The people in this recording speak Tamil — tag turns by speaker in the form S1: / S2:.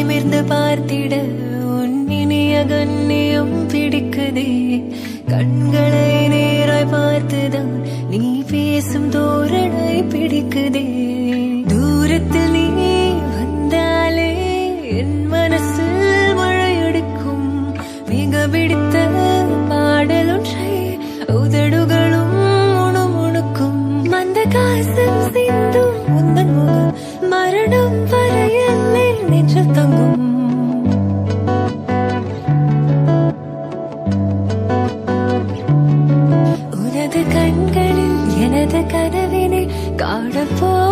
S1: நிமிர்ந்து பார்த்திட உன் இனிய கண்ணியம் பிடிக்குதே கண்களை நேராய் பார்த்துதான் நீ பேசும் தோரணை பிடிக்குதே தூரத்தில் நீ வந்தாலே என் மனசில் மழையெடுக்கும் மிக பிடித்த பாடலொன்றை உதடுகளும் முணுமுணுக்கும் மந்த காசம் சிந்தும் உந்தன் முகம் மரணம் வரையில் என் நெஞ்சில் தங்கும் உனது கண்களில் எனது கனவினை காணப் போ